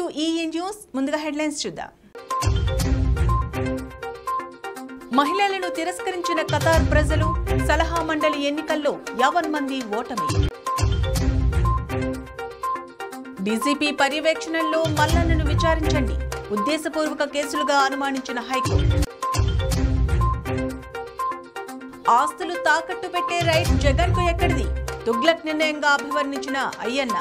ఈ న్యూస్ ముందుగా హెడ్లైన్స్ చూద్దాం మహిళలను తిరస్కరించిన ఖతార్ ప్రజలు సలహా మండలి ఎన్నికల్లో యావన్ మంది ఓటమి డీజీపీ పర్యవేక్షణలో మల్లన్నను విచారించండి ఉద్దేశపూర్వక కేసులుగా అనుమానించిన హైకోర్టు ఆస్తులు తాకట్టు పెట్టే రైట్ జగన్ కు ఎక్కడిది తుగ్లక్ నిర్ణయంగా అభివర్ణించిన అయ్యన్న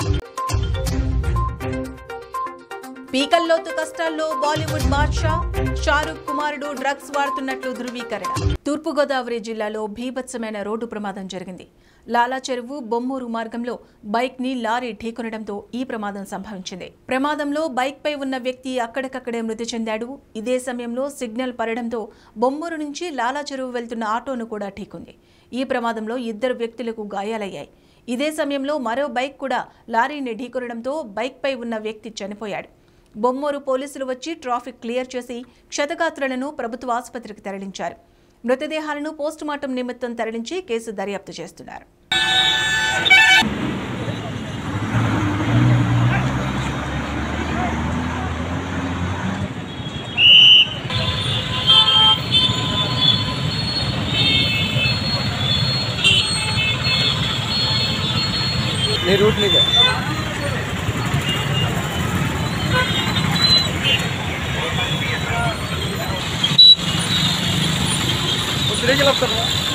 పీకల్లోతు కష్టాల్లో బాలీవుడ్ బాద్షా షారూక్ కుమారుడు డ్రగ్స్ వాడుతున్నట్లు ధృవీకరణ తూర్పుగోదావరి జిల్లాలో భీభత్సమైన రోడ్డు ప్రమాదం జరిగింది లాలా చెరువు బొమ్మూరు మార్గంలో బైక్ ని లారీ ఢీకొనడంతో ఈ ప్రమాదం సంభవించింది ప్రమాదంలో బైక్ పై ఉన్న వ్యక్తి అక్కడికక్కడే మృతి చెందాడు ఇదే సమయంలో సిగ్నల్ పడడంతో బొమ్మూరు నుంచి లాలా చెరువు వెళ్తున్న ఆటోను కూడా ఢీకొంది ఈ ప్రమాదంలో ఇద్దరు వ్యక్తులకు గాయాలయ్యాయి ఇదే సమయంలో మరో బైక్ కూడా లారీని ఢీకొనడంతో బైక్ పై ఉన్న వ్యక్తి చనిపోయాడు బొమ్మూరు పోలీసులు వచ్చి ట్రాఫిక్ క్లియర్ చేసి క్షతగాత్రులను ప్రభుత్వ ఆసుపత్రికి తరలించారు మృతదేహాలను పోస్టుమార్టం నిమిత్తం తరలించి కేసు దర్యాప్తు చేస్తున్నారు ये रूट नहीं है दूसरे के लफ्तर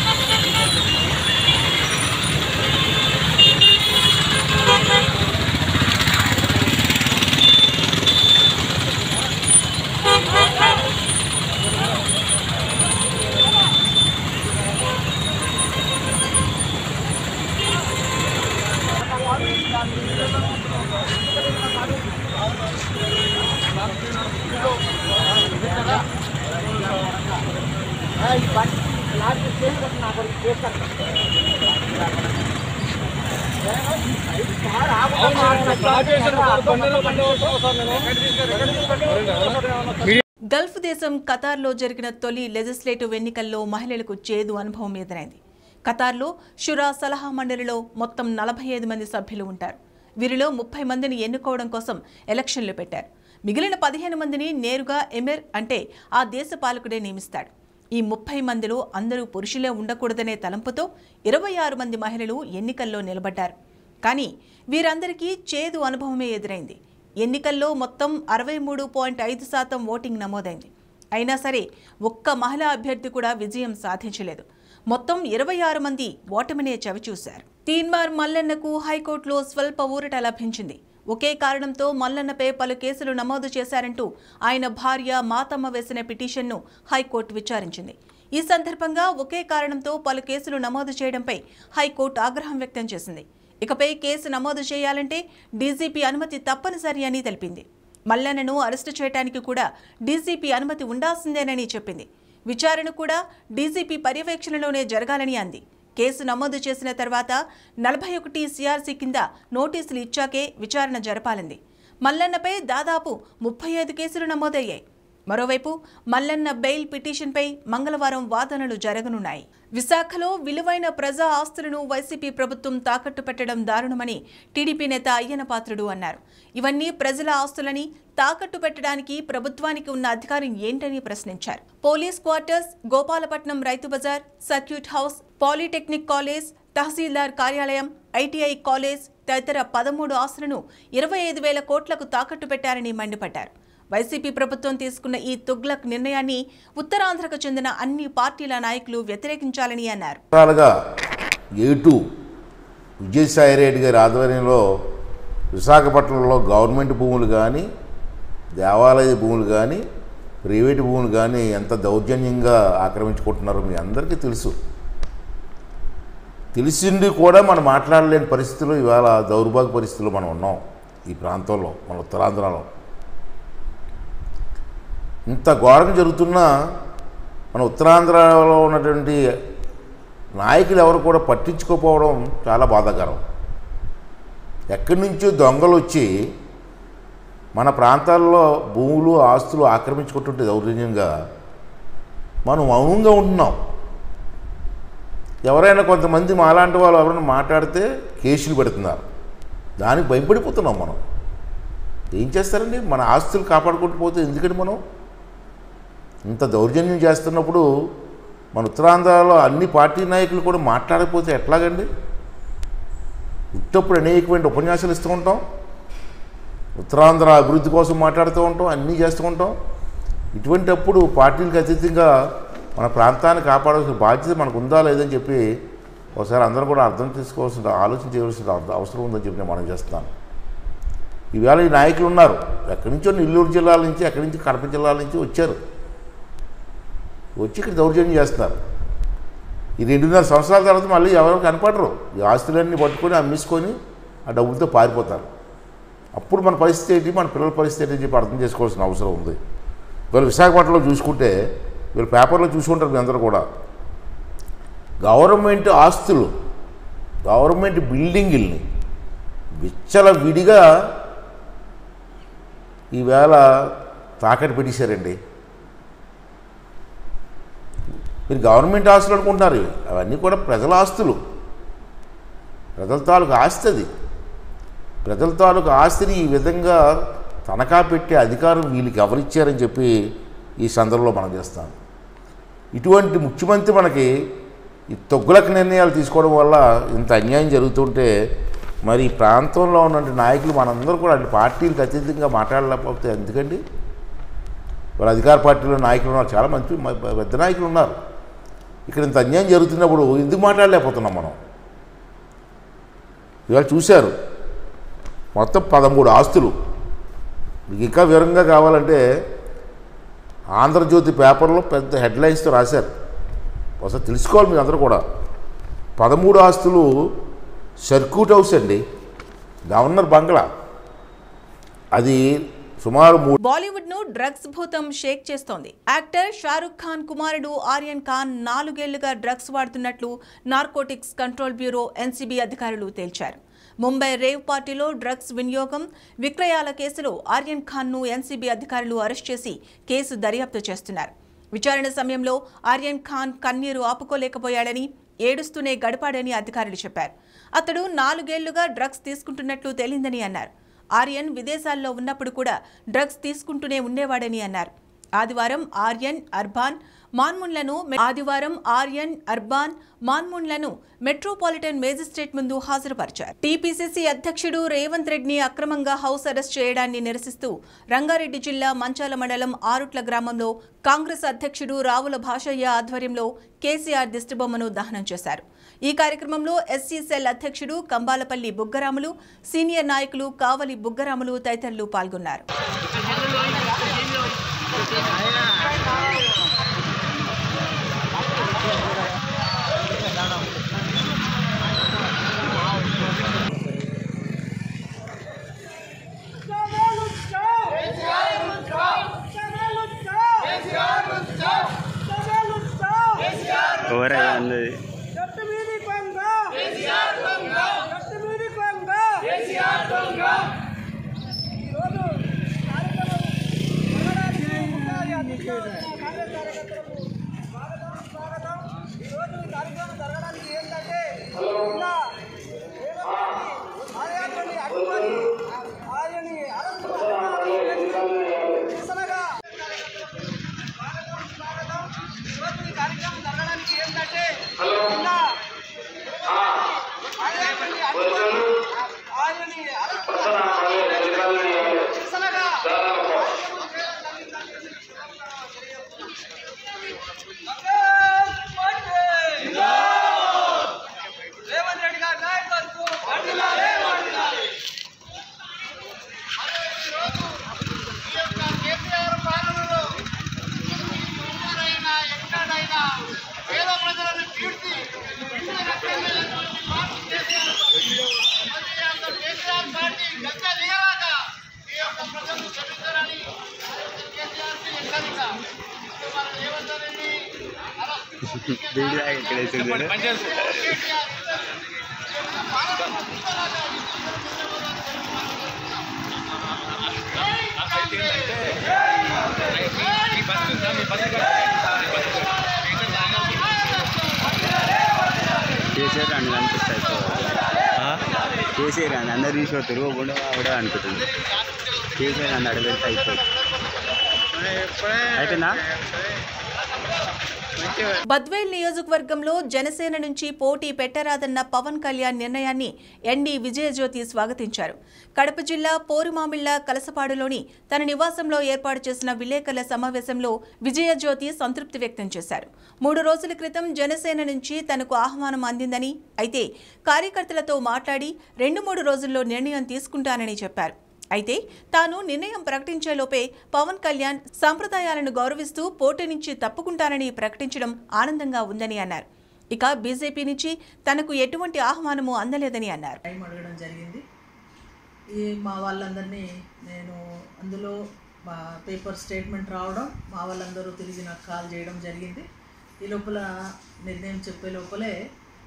గల్ఫ్ దేశం ఖతార్లో జరిగిన తొలి లెజిస్లేటివ్ ఎన్నికల్లో మహిళలకు చేదు అనుభవం ఎదురైంది ఖతార్లో షురా సలహా మండలిలో మొత్తం నలభై ఐదు మంది సభ్యులు ఉంటారు వీరిలో ముప్పై మందిని ఎన్నుకోవడం కోసం ఎలక్షన్లు పెట్టారు మిగిలిన పదిహేను మందిని నేరుగా ఎమిర్ అంటే ఆ దేశ పాలకుడే నియమిస్తాడు ఈ ముప్పై మందిలో అందరూ పురుషులే ఉండకూడదనే తలంపుతో ఇరవై ఆరు మంది మహిళలు ఎన్నికల్లో నిలబడ్డారు కానీ వీరందరికీ చేదు అనుభవమే ఎదురైంది ఎన్నికల్లో మొత్తం అరవై మూడు పాయింట్ ఐదు శాతం ఓటింగ్ నమోదైంది అయినా సరే ఒక్క మహిళా అభ్యర్థి కూడా విజయం సాధించలేదు మొత్తం ఇరవై ఆరు మంది ఓటమినే చవిచూశారు తీన్మార్ మల్లన్నకు హైకోర్టులో స్వల్ప ఊరట లభించింది ఒకే కారణంతో మల్లన్నపై పలు కేసులు నమోదు చేశారంటూ ఆయన భార్య మాతమ్మ వేసిన పిటిషన్ను హైకోర్టు విచారించింది ఈ సందర్భంగా ఒకే కారణంతో పలు కేసులు నమోదు చేయడంపై హైకోర్టు ఆగ్రహం వ్యక్తం చేసింది ఇకపై కేసు నమోదు చేయాలంటే డీజీపీ అనుమతి తప్పనిసరి అని తెలిపింది మల్లన్నను అరెస్టు చేయడానికి కూడా డీజీపీ అనుమతి ఉండాల్సిందేనని చెప్పింది విచారణ కూడా డీజీపీ పర్యవేక్షణలోనే జరగాలని అంది కేసు నమోదు చేసిన తర్వాత నలభై ఒకటి సిఆర్సీ కింద నోటీసులు ఇచ్చాకే విచారణ జరపాలంది మల్లన్నపై దాదాపు ముప్పై ఐదు కేసులు నమోదయ్యాయి మరోవైపు మల్లన్న బెయిల్ పిటిషన్పై మంగళవారం వాదనలు జరగనున్నాయి విశాఖలో విలువైన ప్రజా ఆస్తులను వైసీపీ ప్రభుత్వం తాకట్టు పెట్టడం దారుణమని టీడీపీ నేత అయ్యన పాత్రుడు అన్నారు ఇవన్నీ ప్రజల ఆస్తులని తాకట్టు పెట్టడానికి ప్రభుత్వానికి ఉన్న అధికారం ఏంటని ప్రశ్నించారు police quarters Gopalapatnam Rythu Bazar circuit house polytechnic college tahsildar కార్యాలయం ఐటీఐ కాలేజ్ తదితర పదమూడు ఆస్తులను ఇరవై ఐదు వేల కోట్లకు తాకట్టు పెట్టారని మండిపడ్డారు వైసీపీ ప్రభుత్వం తీసుకున్న ఈ తుగ్లక్ నిర్ణయాన్ని ఉత్తరాంధ్రకు చెందిన అన్ని పార్టీల నాయకులు వ్యతిరేకించాలని అన్నారు రకాలుగా ఏటు విజయసాయి రెడ్డి గారి ఆధ్వర్యంలో విశాఖపట్నంలో గవర్నమెంట్ భూములు కానీ దేవాలయ భూములు కానీ ప్రైవేట్ భూములు కానీ ఎంత దౌర్జన్యంగా ఆక్రమించుకుంటున్నారో మీ అందరికీ తెలుసు తెలిసింది కూడా మనం మాట్లాడలేని పరిస్థితుల్లో ఇవాళ దౌర్భాగ్య పరిస్థితుల్లో మనం ఉన్నాం ఈ ప్రాంతంలో మన ఉత్తరాంధ్రలో ఇంత ఘోరం జరుగుతున్నా మన ఉత్తరాంధ్రలో ఉన్నటువంటి నాయకులు ఎవరు కూడా పట్టించుకోకపోవడం చాలా బాధాకరం ఎక్కడి నుంచో దొంగలు వచ్చి మన ప్రాంతాల్లో భూములు ఆస్తులు ఆక్రమించుకుంటుంటే దౌర్జన్యంగా మనం మౌనంగా ఉంటున్నాం ఎవరైనా కొంతమంది మాలాంటి వాళ్ళు ఎవరైనా మాట్లాడితే కేసులు పెడుతున్నారు దానికి భయపడిపోతున్నాం మనం ఏం చేస్తారండి మన ఆస్తులు కాపాడుకుంటూ పోతే ఎందుకండి మనం ఇంత దౌర్జన్యం చేస్తున్నప్పుడు మన ఉత్తరాంధ్రలో అన్ని పార్టీ నాయకులు కూడా మాట్లాడకపోతే ఎట్లాగండి ఉత్తప్పుడు అనేకమైన ఉపన్యాసాలు ఇస్తూ ఉంటాం ఉత్తరాంధ్ర అభివృద్ధి కోసం మాట్లాడుతూ ఉంటాం అన్నీ చేస్తూ ఉంటాం ఇటువంటప్పుడు పార్టీలకు అతీతంగా మన ప్రాంతాన్ని కాపాడాల్సిన బాధ్యత మనకు ఉందా లేదని చెప్పి ఒకసారి అందరూ కూడా అర్థం చేసుకోవాల్సిన ఆలోచన చేయవలసిన అవ- అవసరం ఉందని చెప్పి నేను మనం చేస్తాను ఈవేళ ఈ నాయకులు ఉన్నారు ఎక్కడి నుంచో నెల్లూరు జిల్లాల నుంచి ఎక్కడి నుంచి కడప జిల్లాల నుంచి వచ్చారు వచ్చి ఇక్కడ దౌర్జన్యం చేస్తున్నారు ఈ రెండున్నర సంవత్సరాల తర్వాత మళ్ళీ ఎవరు కనపడరు ఈ ఆస్తులన్నీ పట్టుకొని అమ్మేసుకొని ఆ డబ్బులతో పారిపోతారు అప్పుడు మన పరిస్థితి ఏంటి మన పిల్లల పరిస్థితి ఏంటి అని చెప్పి అర్థం చేసుకోవాల్సిన అవసరం ఉంది వీళ్ళు విశాఖపట్నంలో చూసుకుంటే వీళ్ళు పేపర్లో చూసుకుంటారు మీ అందరూ కూడా గవర్నమెంట్ ఆస్తులు గవర్నమెంట్ బిల్డింగుల్ని విచ్చల విడిగా ఈవేళ తాకట్టు పెట్టేశారండి మీరు గవర్నమెంట్ ఆస్తులు అనుకుంటున్నారు ఇవి. అవన్నీ కూడా ప్రజల ఆస్తులు ప్రజల తాలూకు ఆస్తి అది ప్రజల తాలూకు ఆస్తిని ఈ విధంగా తనఖా పెట్టే అధికారం వీళ్ళకి ఎవరిచ్చారని చెప్పి ఈ సందర్భంలో మనం చేస్తాం ఇటువంటి ముఖ్యమంత్రి మనకి ఈ తొగ్గులకు నిర్ణయాలు తీసుకోవడం వల్ల ఇంత అన్యాయం జరుగుతుంటే మరి ఈ ప్రాంతంలో ఉన్నటువంటి నాయకులు మనందరూ కూడా అటు పార్టీలకు అతీతంగా మాట్లాడలేకపోతే ఎందుకండి వాళ్ళ అధికార పార్టీలో నాయకులు ఉన్నారు చాలా మంచి మ- పెద్ద నాయకులు ఉన్నారు ఇక్కడ ఇంత అన్యాయం జరుగుతున్నప్పుడు ఎందుకు మాట్లాడలేకపోతున్నాం మనం ఇవాళ చూశారు మొత్తం పదమూడు ఆస్తులు మీకు ఇంకా వివరంగా కావాలంటే ఆంధ్రజ్యోతి పేపర్లో పెద్ద హెడ్లైన్స్తో రాశారు ఒకసారి తెలుసుకోవాలి మీరు అందరూ కూడా పదమూడు ఆస్తులు సర్క్యూట్ హౌస్ అండి గవర్నర్ బంగ్లా అది సుమారు మూడు బాలీవుడ్ ను డ్రగ్స్ భూతం షేక్ చేస్తోంది యాక్టర్ షారుఖ్ ఖాన్ కుమారుడు ఆర్యన్ ఖాన్ నాలుగేళ్లుగా డ్రగ్స్ వాడుతున్నట్లు నార్కోటిక్స్ కంట్రోల్ బ్యూరో ఎన్సీబీ అధికారులు తేల్చారు ముంబై రేవ్ పార్టీలో డ్రగ్స్ వినియోగం విక్రయాల కేసులో ఆర్యన్ ఖాన్ ను ఎన్సీబీ అధికారులు అరెస్ట్ చేసి కేసు దర్యాప్తు చేస్తున్నారు విచారణ సమయంలో ఆర్యన్ ఖాన్ కన్నీరు ఆపుకోలేకపోయాడని ఏడుస్తూనే గడిపాడని అధికారులు చెప్పారు అతడు నాలుగేళ్లుగా డ్రగ్స్ తీసుకుంటున్నట్లు తేలిందని అన్నారు ఆర్యన్ విదేశాల్లో ఉన్నప్పుడు కూడా డ్రగ్స్ తీసుకుంటూనే ఉండేవాడని అన్నారు ఆదివారం ఆర్యన్ అర్బాన్ మాన్మున్లను ఆదివారం ఆర్యన్ అర్బాన్ మాన్మున్లను మెట్రోపాలిటన్ మేజిస్ట్రేట్ ముందు హాజరుపరిచారు టీపీసీసీ అధ్యక్షుడు రేవంత్ రెడ్డిని అక్రమంగా హౌస్ అరెస్ట్ చేయడాన్ని నిరసిస్తూ రంగారెడ్డి జిల్లా మంచాల మండలం ఆరుట్ల గ్రామంలో కాంగ్రెస్ అధ్యక్షుడు రావుల భాషయ్య ఆధ్వర్యంలో కేసీఆర్ దిష్టిబొమ్మను దహనం చేశారు ఈ కార్యక్రమంలో ఎస్సీ సెల్ అధ్యక్షుడు కంబాలపల్లి బుగ్గరాములు సీనియర్ నాయకులు కావలి బుగ్గరాములు తదితరులు పాల్గొన్నారు ఎవరయ్యా అన్నది రేవంత్ రెడ్డి గారి నాయకత్వం కేసీఆర్ పాలనలో ఎవరైనా ఎక్కడైనా పేద ప్రజలను కీర్తి ఇంటి రక్షణటువంటి పార్టీ కేసీఆర్ మరి అంత కేసీఆర్ పార్టీ గంట దిగలాక ఈ యొక్క ప్రజలు క్షమించారని కేసీఆర్ కి హెచ్చరిక ఇప్పుడు మన రేవంత్ రెడ్డి అలా వీడియో ఇక్కడ వేసిండు కేసీఆర్ కేసీఆర్ అని కనిపిస్తాయి కేసీఆర్ అని అందరు తీసుకో తిరగకుండా కూడా అనుకుంటుంది కేసీఆర్ అని అడగలితే అయిపోయింది అయిపోయిందా బద్వేల్ నియోజకవర్గంలో జనసేన నుంచి పోటీ పెట్టరాదన్న పవన్ కళ్యాణ్ నిర్ణయాన్ని ఎన్డీ విజయజ్యోతి స్వాగతించారు కడప జిల్లా పోరుమామిళ్ల కలసపాడులోని తన నివాసంలో ఏర్పాటు చేసిన విలేకరుల సమావేశంలో విజయజ్యోతి సంతృప్తి వ్యక్తం చేశారు మూడు రోజుల క్రితం జనసేన నుంచి తనకు ఆహ్వానం అందిందని అయితే కార్యకర్తలతో మాట్లాడి రెండు మూడు రోజుల్లో నిర్ణయం తీసుకుంటానని చెప్పారు అయితే తాను నిర్ణయం ప్రకటించేలోపే పవన్ కళ్యాణ్ సంప్రదాయాలను గౌరవిస్తూ పోటీ నుంచి తప్పుకుంటానని ప్రకటించడం ఆనందంగా ఉందని అన్నారు ఇక బీజేపీ నుంచి తనకు ఎటువంటి ఆహ్వానము అందలేదని అన్నారు టైం అడగడం జరిగింది ఈ మా వాళ్ళందరినీ నేను అందులో మా పేపర్ స్టేట్మెంట్ రావడం మా వాళ్ళందరూ తిరిగి నాకు కాల్ చేయడం జరిగింది ఈ లోపల నిర్ణయం చెప్పే లోపలే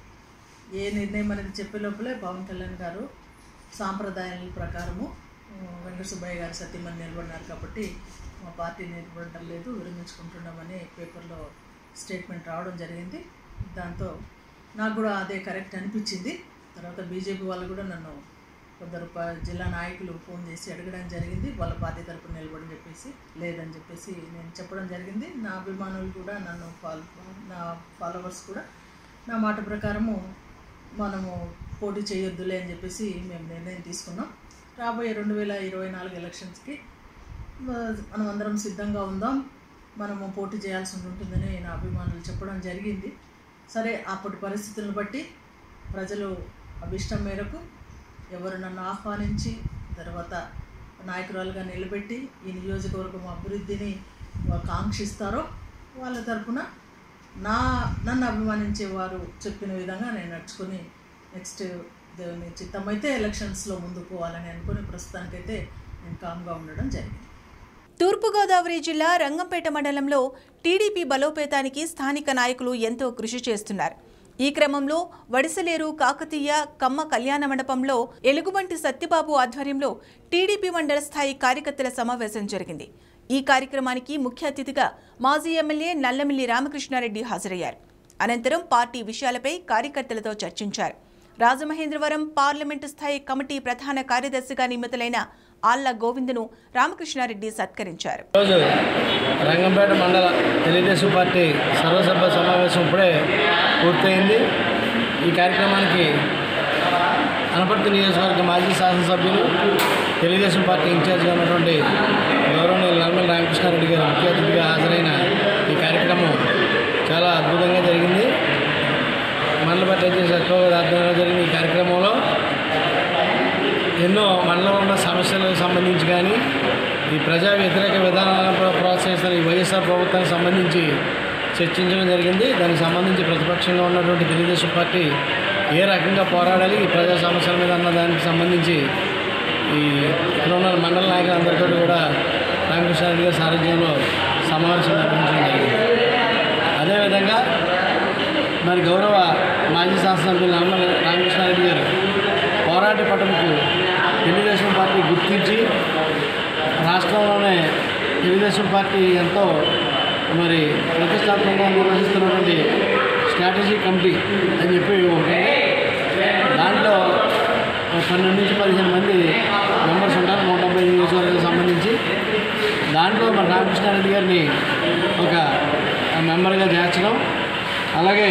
ఏ నిర్ణయం అనేది చెప్పే లోపలే పవన్ కళ్యాణ్ గారు సాంప్రదాయాల ప్రకారము ఆ, వెంకట సుబ్బయ్య గారు సత్యమని నిలబడినారు కాబట్టి మా పార్టీ నిలబడటం లేదు విరమించుకుంటున్నామని పేపర్లో స్టేట్మెంట్ రావడం జరిగింది దాంతో నాకు కూడా అదే కరెక్ట్ అనిపించింది తర్వాత బీజేపీ వాళ్ళు కూడా నన్ను కొందరు ప- జిల్లా నాయకులు ఫోన్ చేసి అడగడం జరిగింది వాళ్ళ పార్టీ తరపున నిలబడని చెప్పేసి లేదని చెప్పేసి నేను చెప్పడం జరిగింది నా అభిమానులు కూడా నన్ను ఫాలో నా ఫాలోవర్స్ కూడా నా మాట ప్రకారము మనము పోటీ చేయొద్దులే అని చెప్పేసి మేము నిర్ణయం తీసుకున్నాం రాబోయే రెండు వేల ఇరవై నాలుగు ఎలక్షన్స్కి మనం అందరం సిద్ధంగా ఉందాం మనము పోటీ చేయాల్సి ఉంటుందని నా అభిమానులు చెప్పడం జరిగింది సరే అప్పటి పరిస్థితులను బట్టి ప్రజలు అభిష్టం మేరకు ఎవరు నన్ను ఆహ్వానించి తర్వాత నాయకురాలుగా నిలబెట్టి ఈ నియోజకవర్గం అభివృద్ధిని కాంక్షిస్తారో వాళ్ళ తరపున నా నన్ను అభిమానించే వారు చెప్పిన విధంగా నేను నడుచుకొని నెక్స్ట్ దేవుని చిత్తమైతే ఎలక్షన్స్లో ముందుకు పోవాలని అనుకుని ప్రస్తుతానికైతే నేను కామ్గా ఉండడం జరిగింది తూర్పుగోదావరి జిల్లా రంగంపేట మండలంలో టీడీపీ బలోపేతానికి స్థానిక నాయకులు ఎంతో కృషి చేస్తున్నారు ఈ క్రమంలో వడిసలేరు కాకతీయ కమ్మ కళ్యాణ మండపంలో ఎలుగుబంటి సత్యబాబు ఆధ్వర్యంలో టీడీపీ మండల స్థాయి కార్యకర్తల సమావేశం జరిగింది ఈ కార్యక్రమానికి ముఖ్య అతిథిగా మాజీ ఎమ్మెల్యే నల్లమిల్లి రామకృష్ణారెడ్డి హాజరయ్యారు అనంతరం పార్టీ విషయాలపై కార్యకర్తలతో చర్చించారు రాజమహేంద్రవరం పార్లమెంటు స్థాయి కమిటీ ప్రధాన కార్యదర్శిగా నియమితులైన ఆళ్ల గోవిందును రామకృష్ణారెడ్డి సత్కరించారు ఈరోజు రంగంపేట మండల తెలుగుదేశం పార్టీ సర్వసభ్య సమావేశం ఇప్పుడే పూర్తయింది ఈ కార్యక్రమానికి అనపర్తి నియోజకవర్గ మాజీ శాసనసభ్యులు తెలుగుదేశం పార్టీ ఇన్ఛార్జిగా ఉన్నటువంటి గౌరవనీయులు నర్మల రామకృష్ణారెడ్డి గారు ముఖ్య అతిథిగా హాజరైన ఈ కార్యక్రమం చాలా అద్భుతంగా జరిగింది మండలపేట చేసే ఎక్కువగా ఆధ్వర్యంలో జరిగిన ఈ కార్యక్రమంలో ఎన్నో మండలంలో ఉన్న సమస్యలకు సంబంధించి కానీ ఈ ప్రజా వ్యతిరేక విధానాలను ప్ర- ప్రోత్సహిస్తున్న ఈ వైఎస్ఆర్ ప్రభుత్వానికి సంబంధించి చర్చించడం జరిగింది దానికి సంబంధించి ప్రతిపక్షంలో ఉన్నటువంటి తెలుగుదేశం పార్టీ ఏ రకంగా పోరాడాలి ఈ ప్రజా సమస్యల మీద అన్న దానికి సంబంధించి ఈ ఇక్కడ ఉన్న మండల నాయకులందరితో కూడా రామకృష్ణారెడ్డి గారి సారథ్యంలో సమావేశం నిర్వహించడం జరిగింది అదేవిధంగా మరి గౌరవ మాజీ శాసనసభ్యులు నమ్మల రామకృష్ణారెడ్డి గారు పోరాట పటంకు తెలుగుదేశం పార్టీ గుర్తించి రాష్ట్రంలోనే తెలుగుదేశం పార్టీ ఎంతో మరి ప్రతిష్టాత్మకంగా నిర్వహిస్తున్నటువంటి స్ట్రాటజీ కమిటీ అని చెప్పి ఒకటి ఉంది. దాంట్లో పన్నెండు నుంచి పదిహేను మంది మెంబర్స్ ఉంటారు నూట డెబ్బై నియోజకవర్గాలకు సంబంధించి దాంట్లో మరి రామకృష్ణారెడ్డి గారిని ఒక మెంబర్గా చేర్చడం అలాగే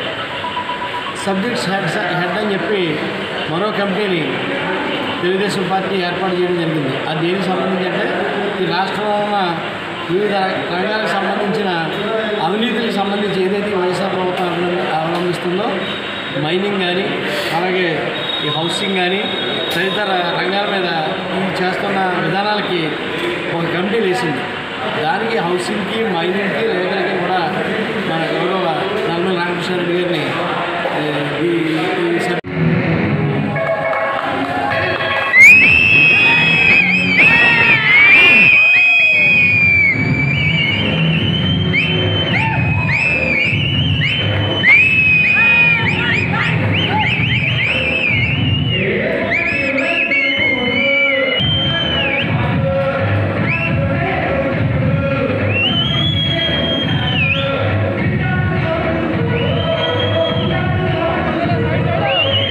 సబ్జెక్ట్స్ హెడ్ హెడ్ అని చెప్పి మరో కమిటీని తెలుగుదేశం పార్టీ ఏర్పాటు చేయడం జరిగింది అది దేనికి సంబంధించి అంటే ఈ రాష్ట్రంలో ఉన్న వివిధ రంగాలకు సంబంధించిన అవినీతికి సంబంధించి ఏదైతే ఈ వైఎస్ఆర్ ప్రభుత్వం అవలం- అవలంబిస్తుందో మైనింగ్ కానీ అలాగే ఈ హౌసింగ్ కానీ తదితర రంగాల మీద ఈ చేస్తున్న విధానాలకి ఒక కమిటీ వేసింది దానికి హౌసింగ్కి మైనింగ్కి రేఖలకి కూడా మన గౌరవ నల్లమల రామకృష్ణారెడ్డి గారిని ఏ, ఈ ఈ సభ ¡Vamos!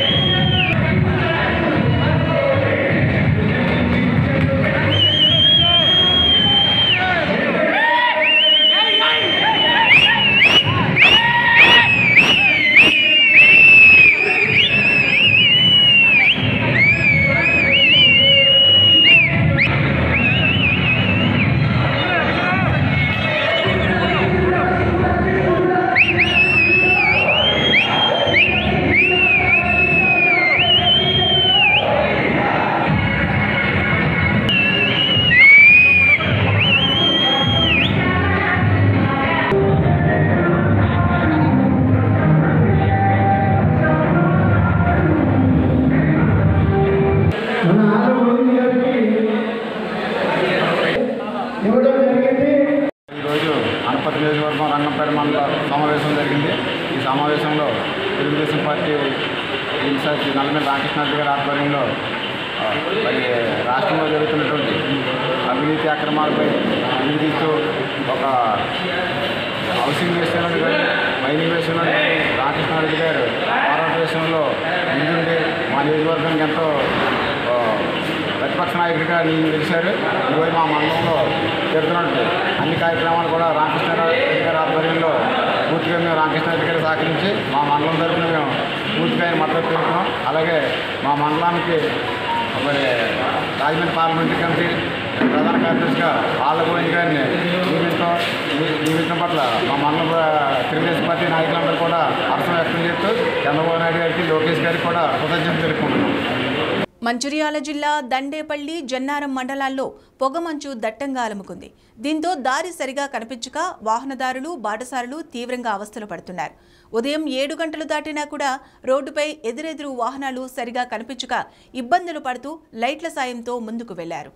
గ్రామం రంగంపేట మండల సమావేశం జరిగింది ఈ సమావేశంలో తెలుగుదేశం పార్టీ ఇన్ఛార్జి నల్లమల్లి రామకృష్ణారెడ్డి గారి ఆధ్వర్యంలో ఆ, మరి రాష్ట్రంలో జరుగుతున్నటువంటి అవినీతి అక్రమాలపై నివేదిస్తూ ఒక హౌసింగ్ విషయంలో కానీ మైనింగ్ విషయంలో కానీ రామకృష్ణారెడ్డి గారు పోరాట విషయంలో ముందుండి మా నియోజకవర్గానికి ఎంతో ఆ, ప్రతిపక్ష నాయకుడిగా నేను గెలిచారు ఈరోజు మా మండలంలో జరుగుతున్నట్టు అన్ని కార్యక్రమాలు కూడా రామకృష్ణారెడ్డి గారి ఆధ్వర్యంలో పూర్తిగా మేము రామకృష్ణారెడ్డి గారు సహకరించి మా మండలం తరఫున మేము పూర్తిగా ఆయన మద్దతు తెలుపుతున్నాం అలాగే మా మండలానికి మరి రాజమండ్రి పార్లమెంటరీ కమిటీ ప్రధాన కార్యదర్శిగా ఆళ్ళగోవింద్ గారిని నియమించడం నియమించడం పట్ల మా మండల తెలుగుదేశం పార్టీ నాయకులందరూ కూడా హర్షం వ్యక్తం చేస్తూ చంద్రబాబు నాయుడు గారికి లోకేష్ గారికి కూడా కృతజ్ఞతలు తెలుపుకుంటున్నాం మంచిర్యాల జిల్లా దండేపల్లి జన్నారం మండలాల్లో పొగమంచు దట్టంగా అలుముకుంది దీంతో దారి సరిగా కనిపించక వాహనదారులు బాటసారులు తీవ్రంగా అవస్థలు పడుతున్నారు ఉదయం ఏడు గంటలు దాటినా కూడా రోడ్డుపై ఎదురెదురు వాహనాలు సరిగా కనిపించక ఇబ్బందులు పడుతూ లైట్ల సాయంతో ముందుకు వెళ్లారు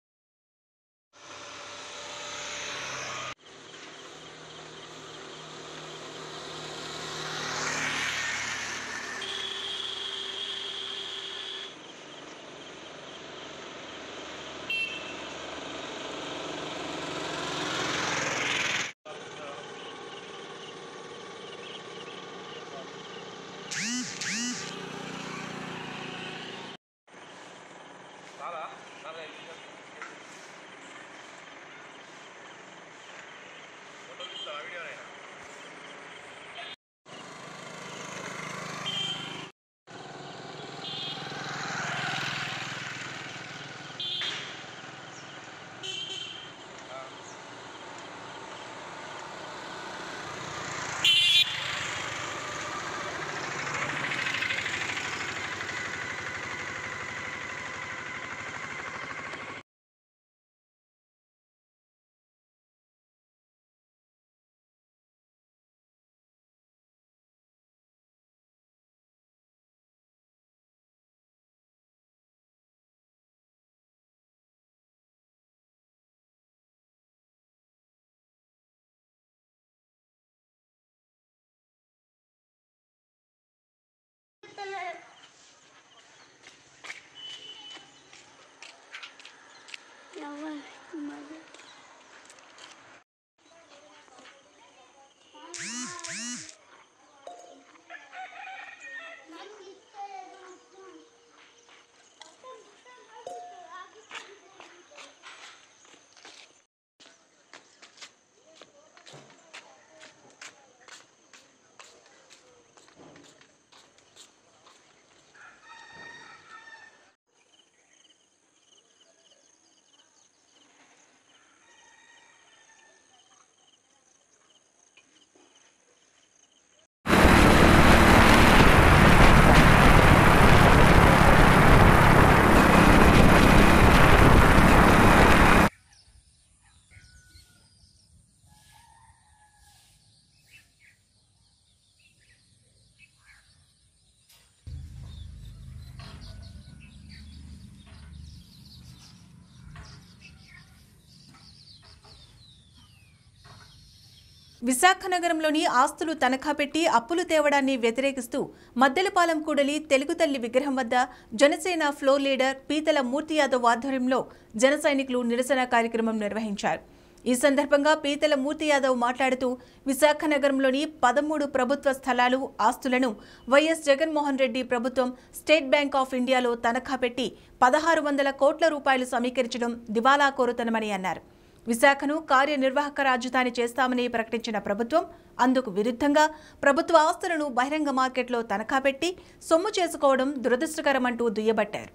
విశాఖ నగరంలోని ఆస్తులు తనఖా పెట్టి అప్పులు తేవడాన్ని వ్యతిరేకిస్తూ మద్దెలపాలెం కూడలి తెలుగు తల్లి విగ్రహం వద్ద జనసేన ఫ్లోర్ లీడర్ పీతల మూర్తి యాదవ్ ఆధ్వర్యంలో జన సైనికులు నిరసన కార్యక్రమం నిర్వహించారు ఈ సందర్భంగా పీతల మూర్తి యాదవ్ మాట్లాడుతూ విశాఖ నగరంలోని పదమూడు ప్రభుత్వ స్థలాలు ఆస్తులను వైఎస్ జగన్మోహన్ రెడ్డి ప్రభుత్వం స్టేట్ బ్యాంక్ ఆఫ్ ఇండియాలో తనఖా పెట్టి పదహారు వందల కోట్ల రూపాయలు సమీకరించడం దివాలా కోరుతనమని అన్నారు విశాఖను కార్యనిర్వాహక రాజధాని చేస్తామని ప్రకటించిన ప్రభుత్వం అందుకు విరుద్ధంగా ప్రభుత్వ ఆస్తులను బహిరంగ మార్కెట్లో తనఖా పెట్టి సొమ్ము చేసుకోవడం దురదృష్టకరమంటూ దుయ్యబట్టారు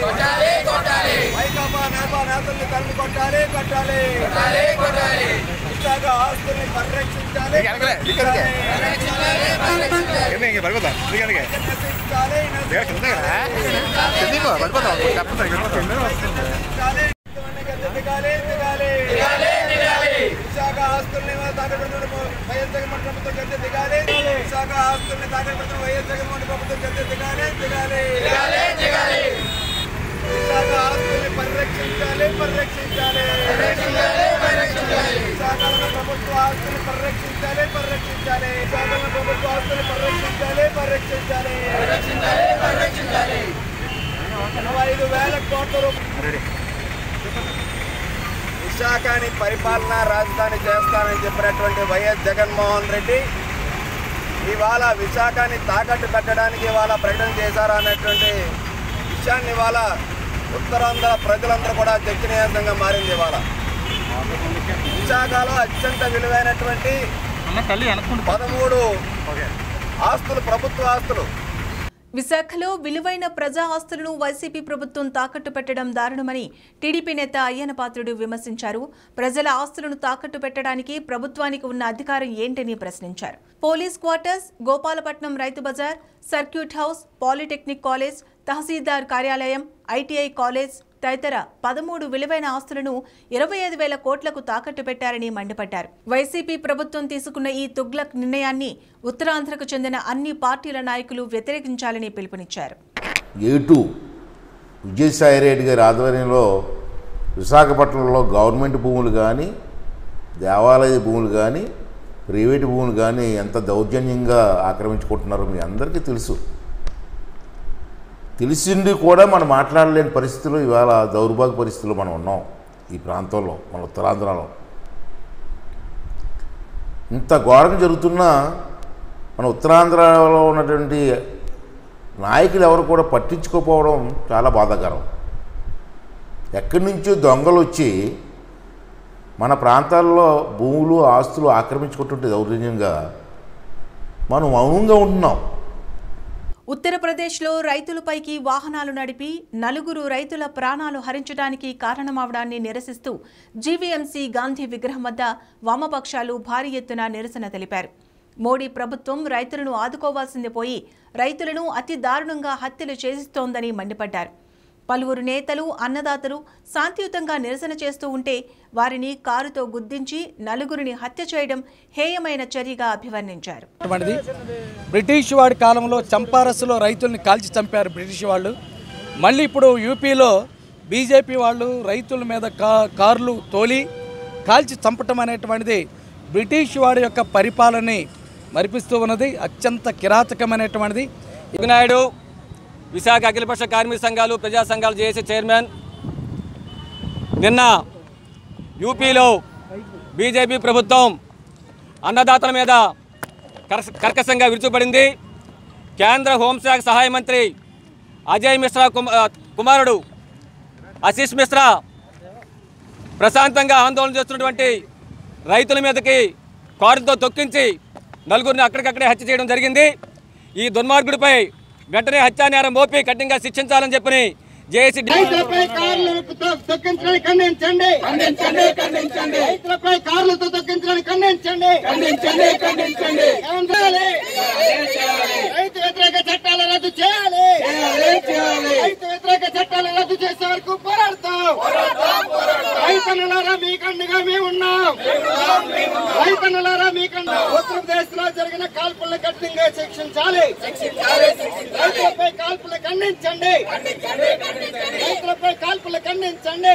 వైకాపా నేపా నేతల్ని తల్లి కొట్టాలి కొట్టాలి విశాఖ ఆస్తుల్ని పరిరక్షించాలి విశాఖ ఆస్తుల్ని తాకబెడుతున్న వైఎస్ జగన్మోహన్ ప్రభుత్వం గద్దె దిగాలి విశాఖ ఆస్తుల్ని తాకబెడుతున్న వైఎస్ జగన్మోహన్ ప్రభుత్వం గద్దె దిగాలి దిగాలి విశాఖ ఆస్తుల్ని పరిరక్షించాలి పరిరక్షించాలి విశాఖలో ప్రభుత్వ ఆస్తుల్ని పరిరక్షించాలి పరిరక్షించాలి విశాఖపట్నం ప్రభుత్వ ఆస్తులు పరిరక్షించాలి పరిరక్షించాలి ఇరవై ఐదు వేల కోట్ల రూపాయలు విశాఖని పరిపాలనా రాజధాని చేస్తానని చెప్పినటువంటి వైఎస్ జగన్మోహన్ రెడ్డి ఇవాళ విశాఖని తాకట్టు పెట్టడానికి ఇవాళ ప్రకటన చేశారు అన్నటువంటి విషయాన్ని ఇవాళ ఉత్తరాంధ్ర ప్రజలందరూ కూడా చర్చనీయాంశంగా మారింది ఇవాళ విశాఖలో అత్యంత విలువైనటువంటి పదమూడు ఆస్తులు ప్రభుత్వ ఆస్తులు విశాఖలో విలువైన ప్రజా ఆస్తులను వైసీపీ ప్రభుత్వం తాకట్టు పెట్టడం దారుణమని టీడీపీ నేత అయ్యన పాత్రుడు విమర్శించారు ప్రజల ఆస్తులను తాకట్టు పెట్టడానికి ప్రభుత్వానికి ఉన్న అధికారం ఏంటని ప్రశ్నించారు police quarters Gopalapatnam Rythu Bazar circuit house polytechnic college tahsildar కార్యాలయం ఐటీఐ కాలేజ్ తదితర పదమూడు విలువైన ఆస్తులను ఇరవై ఐదు వేల కోట్లకు తాకట్టు పెట్టారని మండిపడ్డారు వైసీపీ ప్రభుత్వం తీసుకున్న ఈ తుగ్లక్ నిర్ణయాన్ని ఉత్తరాంధ్రకు చెందిన అన్ని పార్టీల నాయకులు వ్యతిరేకించాలని పిలుపునిచ్చారు ఏటు విజయసాయిరెడ్డి గారి ఆధ్వర్యంలో విశాఖపట్నంలో గవర్నమెంట్ భూములు కానీ దేవాలయ భూములు కానీ ప్రైవేటు భూములు కానీ ఎంత దౌర్జన్యంగా ఆక్రమించుకుంటున్నారో మీ అందరికీ తెలుసు తెలిసింది కూడా మనం మాట్లాడలేని పరిస్థితుల్లో ఇవాళ దౌర్భాగ్య పరిస్థితుల్లో మనం ఉన్నాం ఈ ప్రాంతంలో మన ఉత్తరాంధ్రలో ఇంత ఘోరం జరుగుతున్నా మన ఉత్తరాంధ్రలో ఉన్నటువంటి నాయకులు ఎవరు కూడా పట్టించుకోకపోవడం చాలా బాధాకరం ఎక్కడి నుంచో దొంగలు వచ్చి మన ప్రాంతాల్లో భూములు ఆస్తులు ఆక్రమించుకుంటుంటే దౌర్జన్యంగా మనం మౌనంగా ఉంటున్నాం ఉత్తరప్రదేశ్లో రైతులపైకి వాహనాలు నడిపి నలుగురు రైతుల ప్రాణాలు హరించడానికి కారణమవడాన్ని నిరసిస్తూ జీవీఎంసీ గాంధీ విగ్రహం వద్ద వామపక్షాలు భారీ ఎత్తున నిరసన తెలిపారు మోడీ ప్రభుత్వం రైతులను ఆదుకోవాల్సింది పోయి రైతులను అతి దారుణంగా హత్యలు చేసిస్తోందని మండిపడ్డారు పలువురు నేతలు అన్నదాతలు శాంతియుతంగా నిరసన చేస్తూ ఉంటే వారిని కారుతో గుద్దించి నలుగురిని హత్య చేయడం హేయమైన చర్యగా అభివర్ణించారు అటువంటిది బ్రిటిష్ వాడి కాలంలో చంపారస్సులో రైతుల్ని కాల్చి చంపారు బ్రిటిష్ వాళ్ళు మళ్ళీ ఇప్పుడు యూపీలో బీజేపీ వాళ్ళు రైతుల మీద కా కార్లు తోలి కాల్చి చంపటం అనేటువంటిది బ్రిటిష్ వాడి యొక్క పరిపాలనని మరిపిస్తూ ఉన్నది అత్యంత కిరాతకమైనటువంటిది నాయుడు విశాఖ అఖిలపక్ష కార్మిక సంఘాలు ప్రజా సంఘాలు జేఏసీ చైర్మన్ నిన్న యూపీలో బీజేపీ ప్రభుత్వం అన్నదాతల మీద కర్క- కర్కశంగా విరుచుపడింది కేంద్ర హోంశాఖ సహాయ మంత్రి అజయ్ మిశ్రా కుమ- ఆ, కుమారుడు ఆశీష్ మిశ్రా ప్రశాంతంగా ఆందోళన చేస్తున్నటువంటి రైతుల మీదకి కారుతో తొక్కించి నలుగురిని అక్కడికక్కడే హత్య చేయడం జరిగింది ఈ దుర్మార్గుడిపై వెంటనే హత్యా నేరం మోపి కఠినంగా శిక్షించాలని చెప్పని జేఏసీ రైతులపై కార్లను తొక్కించడానికి ఖండించండి ఖండించండి ఖండించండి రైతులపై కార్లతో తొక్కించడానికి ఖండించండి ఖండించండి ఖండించండి రైతు వ్యతిరేక చట్టాలు రద్దు చేయాలి రైతు వ్యతిరేక చట్టాలు రద్దు చేసే వరకు పోరాడతాం రైతన్నులారా మీ కండుగా మేము ఉన్నాం రైతన్నులారా మీ కండు ఉత్తరప్రదేశ్ లో జరిగిన కాల్పులను కఠినంగా శిక్షించాలి రైతులపై కాల్పులు ఖండించండి రైతులపై కాల్పులు ఖండించండి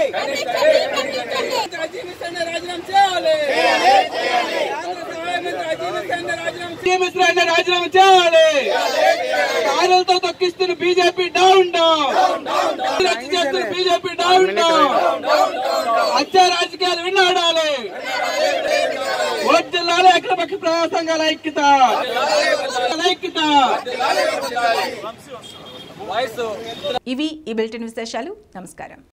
రాజీనామా చేయాలి కార్లతో తొక్కిస్తున్న బీజేపీ డౌన్ డౌన్ రద్దు చేస్తున్న బీజేపీ డౌన్ డౌన్ హత్య రాజకీయాలు విన్నాడాలి జిల్లాలో అఖిలపక్ష ప్రజా సంఘాల ఐక్యత ఐక్యత ఇవి ఈ బులెటిన్ విశేషాలు నమస్కారం